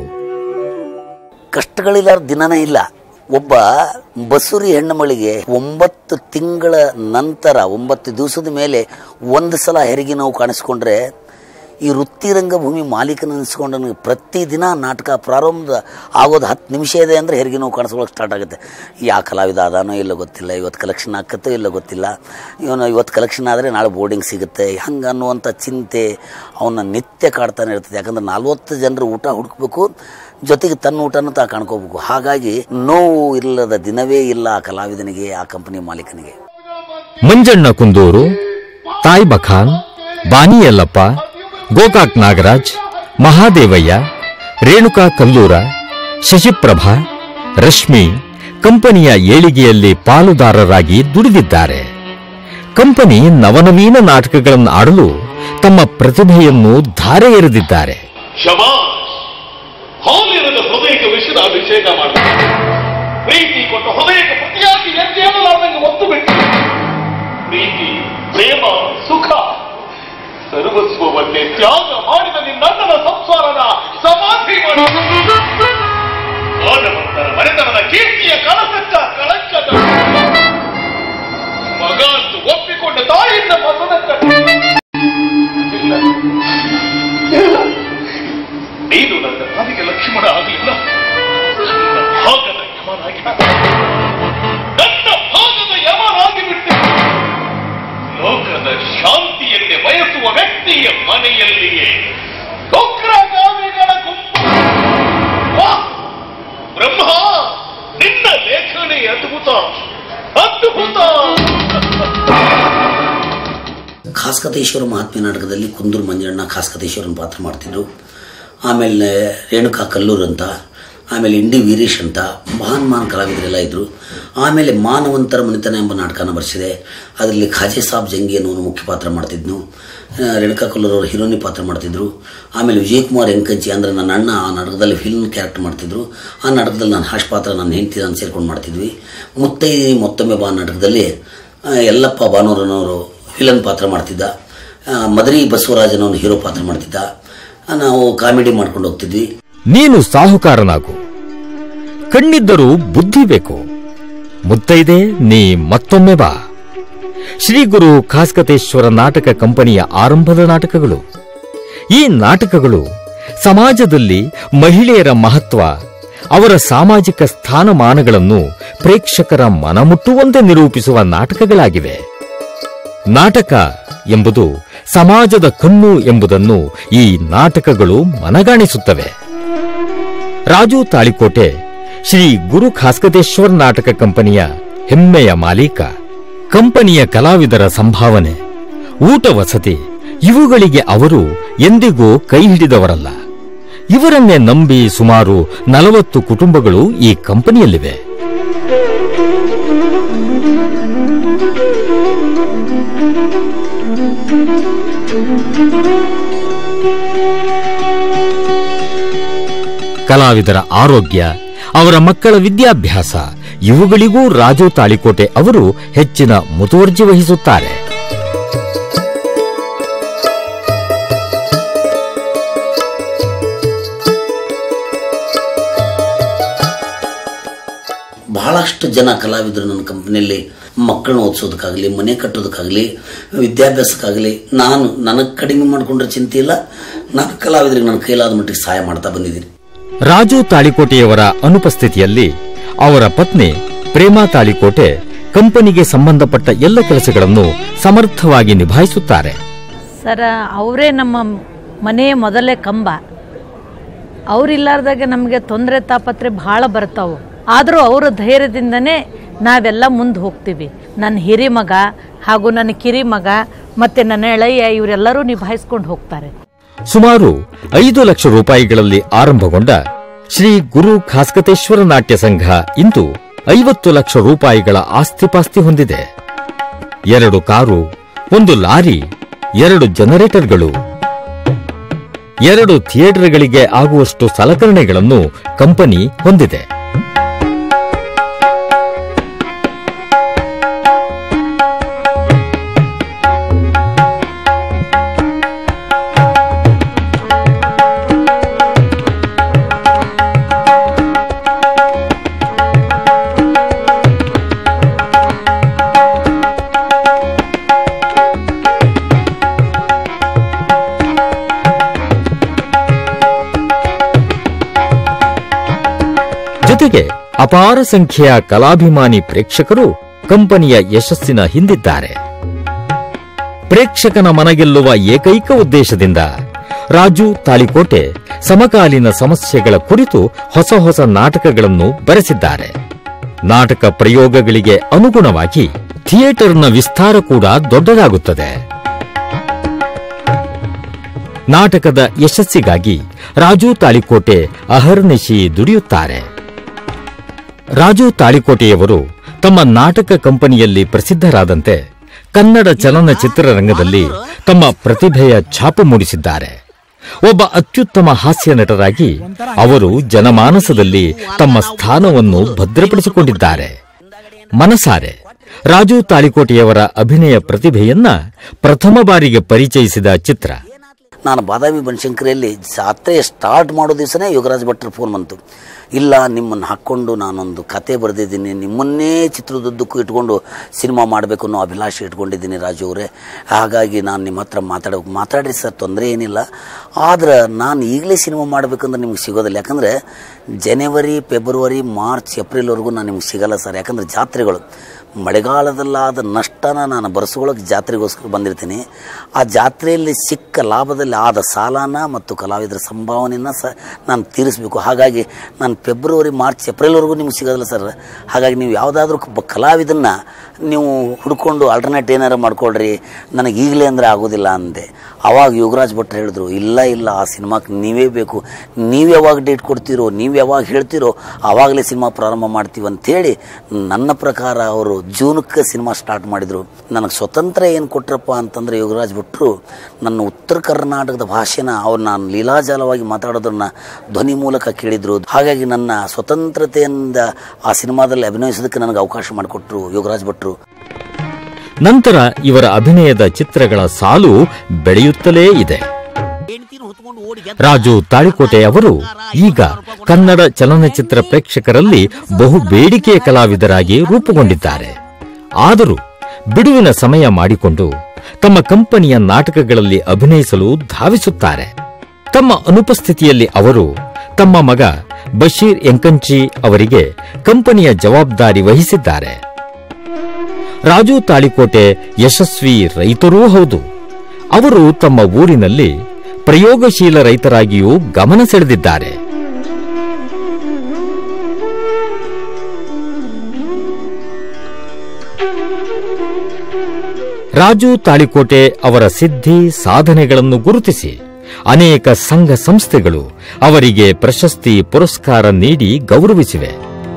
ಕಷ್ಟಗಳಿಲ್ಲಾರ ದಿನನೇ ಇಲ್ಲ ಒಬ್ಬ ಬಸುರಿ ಹೆಣ್ಣುಮಳಿಗೆ ಒಂಬತ್ತು ತಿಂಗಳ ನಂತರ ಒಂಬತ್ತು ದಿವಸದ ಮೇಲೆ ಒಂದು ಸಲ ಹೆರಿಗೆ ನೋವು ಕಾಣಿಸ್ಕೊಂಡ್ರೆ ಈ ವೃತ್ತಿ ರಂಗಭೂಮಿ ಮಾಲೀಕನ ಅನಿಸ್ಕೊಂಡು ನನಗೆ ಪ್ರತಿದಿನ ನಾಟಕ ಪ್ರಾರಂಭ ಆಗೋದು ಹತ್ತು ನಿಮಿಷ ಇದೆ ಅಂದರೆ ಹೆರಿಗೆ ನೋವು ಕಾಣಿಸ್ಕೊಳ್ಳೋಕೆ ಸ್ಟಾರ್ಟ್ ಆಗುತ್ತೆ ಯಾವ ಕಲಾವಿದ ಅದಾನೋ ಇಲ್ಲೋ ಗೊತ್ತಿಲ್ಲ ಇವತ್ತು ಕಲೆಕ್ಷನ್ ಆಕತ್ತೋ ಇಲ್ಲೋ ಗೊತ್ತಿಲ್ಲ ಇವನು ಇವತ್ತು ಕಲೆಕ್ಷನ್ ಆದರೆ ನಾಳೆ ಬೋರ್ಡಿಂಗ್ ಸಿಗುತ್ತೆ ಹಂಗೆ ಅನ್ನುವಂಥ ಚಿಂತೆ ಅವನ್ನ ನಿತ್ಯ ಕಾಡ್ತಾನೆ ಇರ್ತದೆ ಯಾಕಂದ್ರೆ ನಲ್ವತ್ತು ಜನರು ಊಟ ಹುಡುಕ್ಬೇಕು ಜೊತೆಗೆ ತನ್ನ ಊಟನೂ ತಾ ಕಾಣ್ಕೋಬೇಕು ಹಾಗಾಗಿ ನೋವು ಇಲ್ಲದ ದಿನವೇ ಇಲ್ಲ ಆ ಕಲಾವಿದನಿಗೆ ಆ ಕಂಪನಿ ಮಾಲೀಕನಿಗೆ ಮಂಜಣ್ಣ ಕುಂದೂರು ತಾಯ್ ಬಖಾನ್ ಬಾನಿ ಯಲ್ಲಪ್ಪ ಗೋಕಾಕ್ ನಾಗರಾಜ್ ಮಹಾದೇವಯ್ಯ ರೇಣುಕಾ ಕಲ್ಲೂರ ಶಶಿಪ್ರಭಾ ರಶ್ಮಿ ಕಂಪನಿಯ ಏಳಿಗೆಯಲ್ಲಿ ಪಾಲುದಾರರಾಗಿ ದುಡಿದಿದ್ದಾರೆ ಕಂಪನಿ ನವನವೀನ ನಾಟಕಗಳನ್ನು ಆಡಲು ತಮ್ಮ ಪ್ರತಿಭೆಯನ್ನು ಧಾರೆ ಎರೆದಿದ್ದಾರೆ ಶಬಾಷ್ ಹಾಲಿರದ ಹೃದಯಕ್ಕೆ ವಿಷದ ಅಭಿಷೇಕ ಮಾಡ್ತಾರೆ ಪ್ರೀತಿ ಕೊಟ್ಟ ಹೃದಯಕ್ಕೆ ಪ್ರತಿಯಾಗಿ ಎದ್ದೇನು ನನಗೆ ಒತ್ತು ಬಿಟ್ಟು ಪ್ರೀತಿ ಪ್ರೇಮ ಸುಖ ಸರ್ವಸ್ವವನ್ನೇ ತ್ಯಾಗ ಮಾಡಿದ ನಿನ್ನಣ್ಣನ ಸಂಸಾರದ ಸಮಾಧಿ ಮಾಡಿ ಮಾನವಂತರ ಮನೆತನದ ಕೀರ್ತಿಯ ಕಳಸಕ್ಕ ಕಳಂಕದ ಮಗ ಅಂತ ಒಪ್ಪಿಕೊಂಡ ತಾಯಿಯಿಂದ ಮಸದಕ್ಕ ಇಲ್ಲ ಇಲ್ಲ ನೀನು ನನ್ನ ಕಾಲಿಗೆ ಲಕ್ಷ್ಮಣ ಆಗಲಿ ಹೆಂಡತಿಯ ಮನೆಯಲ್ಲಿಯೇ ಉಗ್ರಗಾಮಿಗಳ ಗುಂಪು ವಾಹ್! ಬ್ರಹ್ಮ ನಿನ್ನ ಲೇಖನಿ ಅದ್ಭುತ ಅದ್ಭುತ ಖಾಸ್ಕತೇಶ್ವರ ಮಹಾತ್ಮೆ ನಾಟಕದಲ್ಲಿ ಕುಂದೂರು ಮಂಜಣ್ಣ ಖಾಸ್ಕತೇಶ್ವರನ ಪಾತ್ರ ಮಾಡ್ತಿದ್ರು ಆಮೇಲೆ ರೇಣುಕಾ ಕಲ್ಲೂರ್ ಅಂತ ಆಮೇಲೆ ಇಂಡಿ ವೀರೇಶ್ ಅಂತ ಮಹಾನ್ ಮಹಾನ್ ಕಲಾವಿದರೆಲ್ಲ ಇದ್ದರು ಆಮೇಲೆ ಮಾನವಂತರ ಮನೆತನ ಎಂಬ ನಾಟಕನ ಬರೆಸಿದೆ ಅದರಲ್ಲಿ ಖಾಜೆ ಸಾಬ್ ಜಂಗಿ ಅನ್ನೋನು ಮುಖ್ಯ ಪಾತ್ರ ಮಾಡ್ತಿದ್ನು ಆ, ರೇಣುಕಾ ಕಲ್ಲೂರ್ ಅವರು ಹೀರೋನಿ ಪಾತ್ರ ಮಾಡ್ತಿದ್ರು ಆಮೇಲೆ ವಿಜಯಕುಮಾರ್ ಎಂಕಂಚಿ ಅಂದರೆ ನನ್ನ ಅಣ್ಣ ಆ ನಾಟಕದಲ್ಲಿ ಫಿಲ್ಮ್ ಕ್ಯಾರೆಕ್ಟರ್ ಮಾಡ್ತಿದ್ರು ಆ ನಾಟಕದಲ್ಲಿ ನಾನು ಹಾಶ್ ಪಾತ್ರ ನನ್ನ ಹೆಂಡತಿ ನಾನು ಸೇರ್ಕೊಂಡು ಮಾಡ್ತಿದ್ವಿ ಮುತ್ತೈದಿ ಮೊತ್ತೊಮ್ಮೆ ಬಾ ನಾಟಕದಲ್ಲಿ ಆ, ಯಲ್ಲಪ್ಪ ಬಾನೂರನವರು ವಿಲನ್ ಪಾತ್ರ ಮಾಡ್ತಿದ್ದ ಆ, ಮದರಿ ಬಸವರಾಜನವನು ಹೀರೋ ಪಾತ್ರ ಮಾಡ್ತಿದ್ದ ಆ, ನಾವು ಕಾಮಿಡಿ ಮಾಡ್ಕೊಂಡು ಹೋಗ್ತಿದ್ವಿ ನೀನು ಸಾಹುಕಾರನಾಗು ಕಣ್ಣಿದ್ದರೂ ಬುದ್ಧಿ ಬೇಕು ಮುತ್ತೈದೆ ನೀ ಮತ್ತೊಮ್ಮೆ ಬಾ ಶ್ರೀ ಗುರು ಖಾಸ್ಕತೇಶ್ವರ ನಾಟಕ ಕಂಪನಿಯ ಆರಂಭದ ನಾಟಕಗಳು ಈ ನಾಟಕಗಳು ಸಮಾಜದಲ್ಲಿ ಮಹಿಳೆಯರ ಮಹತ್ವ ಅವರ ಸಾಮಾಜಿಕ ಸ್ಥಾನಮಾನಗಳನ್ನು ಪ್ರೇಕ್ಷಕರ ಮನಮುಟ್ಟುವಂತೆ ನಿರೂಪಿಸುವ ನಾಟಕಗಳಾಗಿವೆ ನಾಟಕ ಎಂಬುದು ಸಮಾಜದ ಕಣ್ಣು ಎಂಬುದನ್ನು ಈ ನಾಟಕಗಳು ಮನಗಾಣಿಸುತ್ತವೆ ರಾಜು ತಾಳಿಕೋಟೆ ಶ್ರೀ ಗುರು ಖಾಸ್ಕತೇಶ್ವರ ನಾಟಕ ಕಂಪನಿಯ ಹೆಮ್ಮೆಯ ಮಾಲೀಕ ಕಂಪನಿಯ ಕಲಾವಿದರ ಸಂಭಾವನೆ ಊಟ ವಸತಿ ಇವುಗಳಿಗೆ ಅವರು ಎಂದಿಗೂ ಕೈ ಹಿಡಿದವರಲ್ಲ ಇವರನ್ನೇ ನಂಬಿ ಸುಮಾರು ನಲವತ್ತು ಕುಟುಂಬಗಳು ಈ ಕಂಪನಿಯಲ್ಲಿವೆ ಕಲಾವಿದರ ಆರೋಗ್ಯ ಅವರ ಮಕ್ಕಳ ವಿದ್ಯಾಭ್ಯಾಸ ಇವುಗಳಿಗೂ ರಾಜು ತಾಳಿಕೋಟೆ ಅವರು ಹೆಚ್ಚಿನ ಮುತುವರ್ಜಿ ವಹಿಸುತ್ತಾರೆ ಬಹಳಷ್ಟು ಜನ ಕಲಾವಿದರು ನನ್ನ ಕಂಪನಿಯಲ್ಲಿ ಮಕ್ಕಳನ್ನ ಓದಿಸೋದಕ್ಕಾಗಲಿ ಮನೆ ಕಟ್ಟೋದಕ್ಕಾಗಲಿ ವಿದ್ಯಾಭ್ಯಾಸಕ್ಕಾಗಲಿ ನಾನು ನನಗೆ ಕಡಿಮೆ ಮಾಡಿಕೊಂಡ್ರೆ ಚಿಂತೆ ಇಲ್ಲ ನಾನು ಕಲಾವಿದರಿಗೆ ನನ್ನ ಕೈಲಾದ ಮಟ್ಟಿಗೆ ಸಹಾಯ ಮಾಡ್ತಾ ಬಂದಿದ್ದೀನಿ ರಾಜು ತಾಳಿಕೋಟೆಯವರ ಅನುಪಸ್ಥಿತಿಯಲ್ಲಿ ಅವರ ಪತ್ನಿ ಪ್ರೇಮಾ ತಾಳಿಕೋಟೆ ಕಂಪನಿಗೆ ಸಂಬಂಧಪಟ್ಟ ಎಲ್ಲ ಕೆಲಸಗಳನ್ನು ಸಮರ್ಥವಾಗಿ ನಿಭಾಯಿಸುತ್ತಾರೆ ಸರ ಅವರೇ ನಮ್ಮ ಮನೆಯ ಮೊದಲೇ ಕಂಬ ಅವರಿಲ್ಲಾರ್ದಾಗ ನಮಗೆ ತೊಂದರೆ ತಾಪತ್ರೆ ಭಾಳ ಬರ್ತಾವು ಆದರೂ ಅವರ ಧೈರ್ಯದಿಂದನೇ ನಾವೆಲ್ಲ ಮುಂದೆ ಹೋಗ್ತೀವಿ ನನ್ನ ಹಿರಿ ಮಗ ಹಾಗೂ ನನ್ನ ಕಿರಿ ಮಗ ಮತ್ತು ನನ್ನ ಎಳೆಯ ಇವರೆಲ್ಲರೂ ನಿಭಾಯಿಸ್ಕೊಂಡು ಹೋಗ್ತಾರೆ ಸುಮಾರು ಐದು ಲಕ್ಷ ರೂಪಾಯಿಗಳಲ್ಲಿ ಆರಂಭಗೊಂಡ ಶ್ರೀ ಗುರು ಖಾಸ್ಕತೇಶ್ವರ ನಾಟ್ಯ ಸಂಘ ಇಂದು ಐವತ್ತು ಲಕ್ಷ ರೂಪಾಯಿಗಳ ಆಸ್ತಿಪಾಸ್ತಿ ಹೊಂದಿದೆ ಎರಡು ಕಾರು ಒಂದು ಲಾರಿ ಎರಡು ಜನರೇಟರ್ಗಳು ಎರಡು ಥಿಯೇಟರ್ಗಳಿಗೆ ಆಗುವಷ್ಟು ಸಲಕರಣೆಗಳನ್ನು ಕಂಪನಿ ಹೊಂದಿದೆ ಜೊತೆಗೆ ಅಪಾರ ಸಂಖ್ಯೆಯ ಕಲಾಭಿಮಾನಿ ಪ್ರೇಕ್ಷಕರು ಕಂಪನಿಯ ಯಶಸ್ಸಿನ ಹಿಂದಿದ್ದಾರೆ ಪ್ರೇಕ್ಷಕನ ಮನಗೆಲ್ಲುವ ಏಕೈಕ ಉದ್ದೇಶದಿಂದ ರಾಜು ತಾಳಿಕೋಟೆ ಸಮಕಾಲೀನ ಸಮಸ್ಯೆಗಳ ಕುರಿತು ಹೊಸ ಹೊಸ ನಾಟಕಗಳನ್ನು ಬರೆಸಿದ್ದಾರೆ ನಾಟಕ ಪ್ರಯೋಗಗಳಿಗೆ ಅನುಗುಣವಾಗಿ ಥಿಯೇಟರ್ನ ವಿಸ್ತಾರ ಕೂಡ ದೊಡ್ಡದಾಗುತ್ತದೆ ನಾಟಕದ ಯಶಸ್ಸಿಗಾಗಿ ರಾಜು ತಾಳಿಕೋಟೆ ಅಹರ್ನಿಶಿ ದುಡಿಯುತ್ತಾರೆ ರಾಜು ತಾಳಿಕೋಟೆಯವರು ತಮ್ಮ ನಾಟಕ ಕಂಪನಿಯಲ್ಲಿ ಪ್ರಸಿದ್ಧರಾದಂತೆ ಕನ್ನಡ ಚಲನಚಿತ್ರರಂಗದಲ್ಲಿ ತಮ್ಮ ಪ್ರತಿಭೆಯ ಛಾಪು ಮೂಡಿಸಿದ್ದಾರೆ ಒಬ್ಬ ಅತ್ಯುತ್ತಮ ಹಾಸ್ಯ ನಟರಾಗಿ ಅವರು ಜನಮಾನಸದಲ್ಲಿ ತಮ್ಮ ಸ್ಥಾನವನ್ನು ಭದ್ರಪಡಿಸಿಕೊಂಡಿದ್ದಾರೆ ಮನಸಾರೆ ರಾಜು ತಾಳಿಕೋಟೆಯವರ ಅಭಿನಯ ಪ್ರತಿಭೆಯನ್ನ ಪ್ರಥಮ ಬಾರಿಗೆ ಪರಿಚಯಿಸಿದ ಚಿತ್ರ ನಾನು ಬಾದಾಮಿ ಬನಶಂಕರಿಯಲ್ಲಿ ಜಾತ್ರೆ ಸ್ಟಾರ್ಟ್ ಮಾಡೋ ದಿವಸನೇ ಯೋಗರಾಜ್ ಭಟ್ರು ಫೋನ್ ಬಂತು ಇಲ್ಲ ನಿಮ್ಮನ್ನು ಹಾಕ್ಕೊಂಡು ನಾನೊಂದು ಕತೆ ಬರೆದಿದ್ದೀನಿ ನಿಮ್ಮನ್ನೇ ಚಿತ್ರದುದ್ದಕ್ಕೂ ಇಟ್ಕೊಂಡು ಸಿನಿಮಾ ಮಾಡಬೇಕು ಅನ್ನೋ ಅಭಿಲಾಷೆ ಇಟ್ಕೊಂಡಿದ್ದೀನಿ ರಾಜು ಅವರೇ ಹಾಗಾಗಿ ನಾನು ನಿಮ್ಮ ಹತ್ರ ಮಾತಾಡಬೇಕು ಮಾತಾಡಿ ಸರ್ ತೊಂದರೆ ಏನಿಲ್ಲ ಆದ್ರೆ ನಾನು ಈಗಲೇ ಸಿನಿಮಾ ಮಾಡಬೇಕಂದ್ರೆ ನಿಮ್ಗೆ ಸಿಗೋದಿಲ್ಲ ಯಾಕಂದರೆ ಜನವರಿ ಫೆಬ್ರವರಿ ಮಾರ್ಚ್ ಏಪ್ರಿಲ್ವರೆಗೂ ನಾನು ನಿಮ್ಗೆ ಸಿಗಲ್ಲ ಸರ್ ಯಾಕಂದರೆ ಜಾತ್ರೆಗಳು ಮಳೆಗಾಲದಲ್ಲಾದ ನಷ್ಟನ ನಾನು ಬರ್ಸ್ಕೊಳ್ಳೋಕೆ ಜಾತ್ರೆಗೋಸ್ಕರ ಬಂದಿರ್ತೀನಿ ಆ ಜಾತ್ರೆಯಲ್ಲಿ ಸಿಕ್ಕ ಲಾಭದಲ್ಲಿ ಆದ ಸಾಲನ ಮತ್ತು ಕಲಾವಿದರ ಸಂಭಾವನೆಯನ್ನು ಸಹ ನಾನು ತೀರಿಸಬೇಕು ಹಾಗಾಗಿ ನಾನು ಫೆಬ್ರವರಿ ಮಾರ್ಚ್ ಏಪ್ರಿಲ್ವರೆಗೂ ನಿಮ್ಗೆ ಸಿಗೋದಿಲ್ಲ ಸರ್ ಹಾಗಾಗಿ ನೀವು ಯಾವುದಾದ್ರೂ ಒಬ್ಬ ಕಲಾವಿದನ್ನ ನೀವು ಹುಡ್ಕೊಂಡು ಆಲ್ಟರ್ನೇಟ್ ಏನಾರು ಮಾಡ್ಕೊಳ್ರಿ ನನಗೆ ಈಗಲೇ ಅಂದರೆ ಆಗೋದಿಲ್ಲ ಅಂದೆ ಅವಾಗ ಯೋಗರಾಜ್ ಭಟ್ರು ಹೇಳಿದ್ರು ಇಲ್ಲ ಇಲ್ಲ ಆ ಸಿನಿಮಾಕ್ಕೆ ನೀವೇ ಬೇಕು ನೀವು ಯಾವಾಗ ಡೇಟ್ ಕೊಡ್ತೀರೋ ನೀವು ಯಾವಾಗ ಹೇಳ್ತೀರೋ ಆವಾಗಲೇ ಸಿನಿಮಾ ಪ್ರಾರಂಭ ಮಾಡ್ತೀವಿ ಅಂತೇಳಿ ನನ್ನ ಪ್ರಕಾರ ಅವರು ಜೂನಕ್ಕೆ ಸಿನಿಮಾ ಸ್ಟಾರ್ಟ್ ಮಾಡಿದರು ನನಗೆ ಸ್ವತಂತ್ರ ಏನು ಕೊಟ್ರಪ್ಪ ಅಂತಂದರೆ ಯೋಗರಾಜ್ ಭಟ್ರು ನನ್ನ ಉತ್ತರ ಕರ್ನಾಟಕದ ಭಾಷೆನ ಅವ್ರು ನಾನು ಲೀಲಾಜಾಲವಾಗಿ ಮಾತಾಡೋದನ್ನ ಧ್ವನಿ ಮೂಲಕ ಕೇಳಿದರು ಹಾಗಾಗಿ ನನ್ನ ಸ್ವತಂತ್ರತೆಯಿಂದ ಆ ಸಿನಿಮಾದಲ್ಲಿ ಅಭಿನಯಿಸೋದಕ್ಕೆ ನನಗೆ ಅವಕಾಶ ಮಾಡಿಕೊಟ್ರು ಯೋಗರಾಜ್ ಭಟ್ರು ನಂತರ ಇವರ ಅಭಿನಯದ ಚಿತ್ರಗಳ ಸಾಲು ಬೆಳೆಯುತ್ತಲೇ ಇದೆ ರಾಜು ತಾಳಿಕೋಟೆ ಅವರು ಈಗ ಕನ್ನಡ ಚಲನಚಿತ್ರ ಪ್ರೇಕ್ಷಕರಲ್ಲಿ ಬಹು ಬೇಡಿಕೆಯ ಕಲಾವಿದರಾಗಿ ರೂಪುಗೊಂಡಿದ್ದಾರೆ ಆದರೂ ಬಿಡುವಿನ ಸಮಯ ಮಾಡಿಕೊಂಡು ತಮ್ಮ ಕಂಪನಿಯ ನಾಟಕಗಳಲ್ಲಿ ಅಭಿನಯಿಸಲು ಧಾವಿಸುತ್ತಾರೆ ತಮ್ಮ ಅನುಪಸ್ಥಿತಿಯಲ್ಲಿ ಅವರು ತಮ್ಮ ಮಗ ಬಶೀರ್ ಎಂಕಂಚಿ ಅವರಿಗೆ ಕಂಪನಿಯ ಜವಾಬ್ದಾರಿ ವಹಿಸಿದ್ದಾರೆ ರಾಜು ತಾಳಿಕೋಟೆ ಯಶಸ್ವಿ ರೈತರೂ ಹೌದು ಅವರು ತಮ್ಮ ಊರಿನಲ್ಲಿ ಪ್ರಯೋಗಶೀಲ ರೈತರಾಗಿಯೂ ಗಮನ ಸೆಳೆದಿದ್ದಾರೆ ರಾಜು ತಾಳಿಕೋಟೆ ಅವರ ಸಿದ್ಧಿ ಸಾಧನೆಗಳನ್ನು ಗುರುತಿಸಿ ಅನೇಕ ಸಂಘ ಸಂಸ್ಥೆಗಳು ಅವರಿಗೆ ಪ್ರಶಸ್ತಿ ಪುರಸ್ಕಾರ ನೀಡಿ ಗೌರವಿಸಿವೆ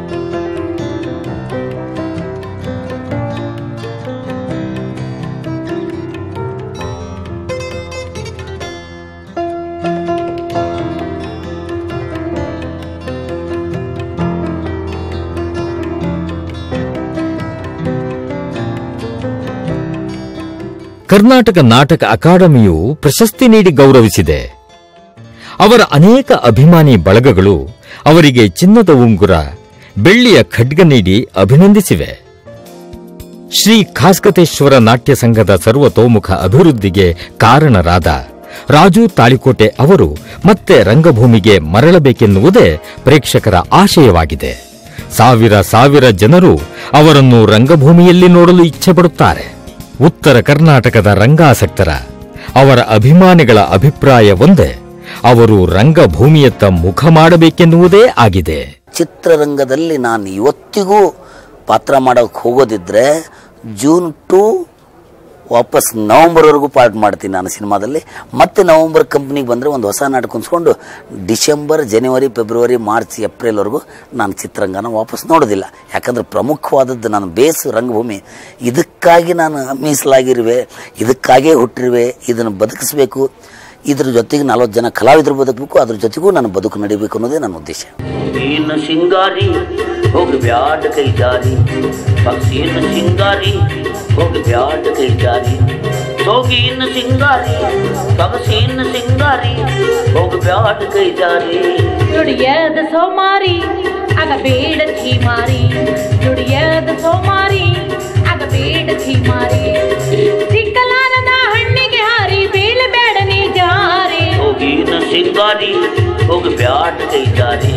ಕರ್ನಾಟಕ ನಾಟಕ ಅಕಾಡೆಮಿಯು ಪ್ರಶಸ್ತಿ ನೀಡಿ ಗೌರವಿಸಿದೆ ಅವರ ಅನೇಕ ಅಭಿಮಾನಿ ಬಳಗಗಳು ಅವರಿಗೆ ಚಿನ್ನದ ಉಂಗುರ ಬೆಳ್ಳಿಯ ಖಡ್ಗ ನೀಡಿ ಅಭಿನಂದಿಸಿವೆ ಶ್ರೀ ಖಾಸ್ಕತೇಶ್ವರ ನಾಟ್ಯ ಸಂಘದ ಸರ್ವತೋಮುಖ ಅಭಿವೃದ್ಧಿಗೆ ಕಾರಣರಾದ ರಾಜು ತಾಳಿಕೋಟೆ ಅವರು ಮತ್ತೆ ರಂಗಭೂಮಿಗೆ ಮರಳಬೇಕೆನ್ನುವುದೇ ಪ್ರೇಕ್ಷಕರ ಆಶಯವಾಗಿದೆ ಸಾವಿರ ಸಾವಿರ ಜನರು ಅವರನ್ನು ರಂಗಭೂಮಿಯಲ್ಲಿ ನೋಡಲು ಇಚ್ಛೆಪಡುತ್ತಾರೆ ಉತ್ತರ ಕರ್ನಾಟಕದ ರಂಗಾಸಕ್ತರ ಅವರ ಅಭಿಮಾನಿಗಳ ಅಭಿಪ್ರಾಯ ಒಂದೇ ಅವರು ರಂಗಭೂಮಿಯತ್ತ ಮುಖ ಮಾಡಬೇಕೆನ್ನುವುದೇ ಆಗಿದೆ ಚಿತ್ರರಂಗದಲ್ಲಿ ನಾನು ಇವತ್ತಿಗೂ ಪಾತ್ರ ಮಾಡೋಕೆ ಹೋಗೋದಿದ್ರೆ ಜೂನ್ ಟು ವಾಪಸ್ ನವಂಬರ್ವರೆಗೂ ಪಾರ್ಟ್ ಮಾಡ್ತೀನಿ ನಾನು ಸಿನಿಮಾದಲ್ಲಿ ಮತ್ತೆ ನವಂಬರ್ ಕಂಪ್ನಿಗೆ ಬಂದರೆ ಒಂದು ಹೊಸ ನಾಟಕ ಕುಂಸ್ಕೊಂಡು ಡಿಸೆಂಬರ್ ಜನವರಿ ಫೆಬ್ರವರಿ ಮಾರ್ಚ್ ಏಪ್ರಿಲ್ವರೆಗೂ ನಾನು ಚಿತ್ರರಂಗನ ವಾಪಸ್ ನೋಡೋದಿಲ್ಲ ಯಾಕಂದ್ರೆ ಪ್ರಮುಖವಾದದ್ದು ನಾನು ಬೇಸು ರಂಗಭೂಮಿ ಇದಕ್ಕಾಗಿ ನಾನು ಮೀಸಲಾಗಿರುವೆ ಇದಕ್ಕಾಗೇ ಹುಟ್ಟಿರುವೆ ಇದನ್ನು ಬದುಕಿಸ್ಬೇಕು ಇದ್ರ ಜೊತೆಗೆ ನಲವತ್ತು ಜನ ಕಲಾವಿದರು ಬದುಕಬೇಕು ಅದ್ರ ಜೊತೆಗೂ ನಾನು ಬದುಕು ನಡಿಬೇಕು ಅನ್ನೋದೇ ನನ್ನ ಉದ್ದೇಶ ಪಕ್ಷೀನ ಸಿಂಗಾರಿ ಹೋಗಿ ಬ್ಯಾಡ ಕೈ ಜಾರಿ ಪಕ್ಷೀನ ಸಿಂಗಾರಿ ಹೋಗಿ ಬ್ಯಾಡ ಕೈ ಜಾರಿ ಸೋಗಿನ ಸಿಂಗಾರಿ ಪಕ್ಷೀನ ಸಿಂಗಾರಿ ಹೋಗಿ ಬ್ಯಾಡ ಕೈ ಜಾರಿ ದುಡಿಯದ ಸೋಮಾರಿ ಆಗ ಬೇಡ ಛೀಮಾರಿ ದುಡಿಯದ ಸೋಮಾರಿ ಆಗ ಬೇಡ ಛೀಮಾರಿ ಸಿಕ್ಕಲಾರದ ಹಣ್ಣಿಗೆ ಹಾರಿ ಬೀಳಬೇಡ ನೀ ಜಾರಿ ಹೋಗಿನ ಸಿಂಗಾರಿ ಹೋಗಿ ಬ್ಯಾಡ ಕೈ ಜಾರಿ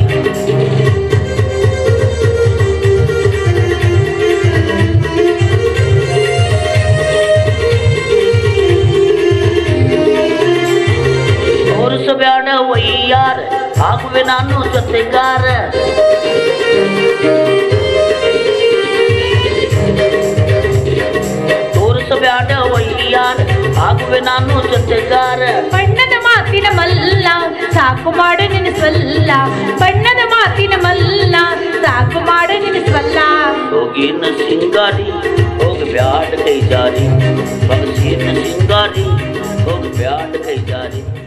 ತೋರಿಸಬೇಡ ವೈಯಾರ ಆಗುವೆ ನಾನು ಜೊತೆಗಾರ ತೋರಿಸಬೇಡ ವೈಯಾರ ಆಗುವೆ ನಾನು ಜೊತೆಗಾರ ಬಣ್ಣದ ಮಾತಿನ ಮಲ್ಲ ಸಾಕು ಮಾಡು ನೆನೆಸಲ್ಲ ಬಣ್ಣದ ಮಾತಿನ ಮಲ್ಲ ಸಾಕು ಮಾಡು ನೆನೆಸಲ್ಲ ಹೋಗಿನ ಸಿಂಗಾರಿ ಹೋಗಿ ಬ್ಯಾಡ ಕೈ ಜಾರಿ ಬಗಸಿನ ಸಿಂಗಾರಿ ಹೋಗಿ ಬ್ಯಾಡ ಕೈ ಜಾರಿ